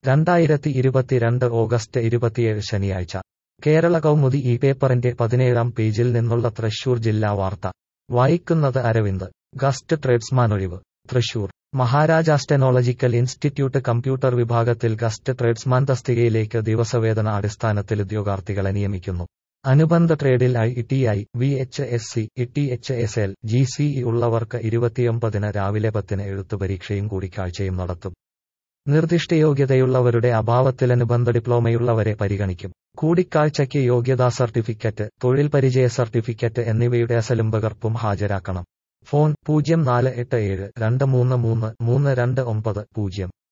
രണ്ടായിരത്തി ഇരുപത്തിരണ്ട് ഓഗസ്റ്റ് ഇരുപത്തിയേഴ് ശനിയാഴ്ച കേരള കൗമുദി ഈ പേപ്പറിന്റെ പതിനേഴാം പേജിൽ നിന്നുള്ള തൃശൂർ ജില്ലാ വാർത്ത വായിക്കുന്നത് അരവിന്ദ് ഗസ്റ്റ് ട്രേഡ്സ്മാൻ ഒഴിവ് Thrissur Maharajas technological institute computer വിഭാഗത്തിൽ ഗസ്റ്റ് ട്രേഡ്സ്മാൻ തസ്തികയിലേക്ക് ദിവസവേതന അടിസ്ഥാനത്തിൽ ഉദ്യോഗാർത്ഥികളെ നിയമിക്കുന്നു അനുബന്ധ ട്രേഡിൽ I T I V H S C T H S L G C E ഉള്ളവർക്ക് ഇരുപത്തിയൊമ്പതിന് രാവിലെ പത്തിന് എഴുത്തുപരീക്ഷയും കൂടിക്കാഴ്ചയും നടത്തും നിർദ്ദിഷ്ട യോഗ്യതയുള്ളവരുടെ അഭാവത്തിൽ അനുബന്ധ ഡിപ്ലോമയുള്ളവരെ പരിഗണിക്കും കൂടിക്കാഴ്ചയ്ക്ക് യോഗ്യതാ സർട്ടിഫിക്കറ്റ് തൊഴിൽ പരിചയ സർട്ടിഫിക്കറ്റ് എന്നിവയുടെ അസലും പകർപ്പും ഹാജരാക്കണം ഫോൺ പൂജ്യം നാല് എട്ട് ഏഴ് രണ്ട് മൂന്ന് മൂന്ന് മൂന്ന് രണ്ട് ഒമ്പത് പൂജ്യം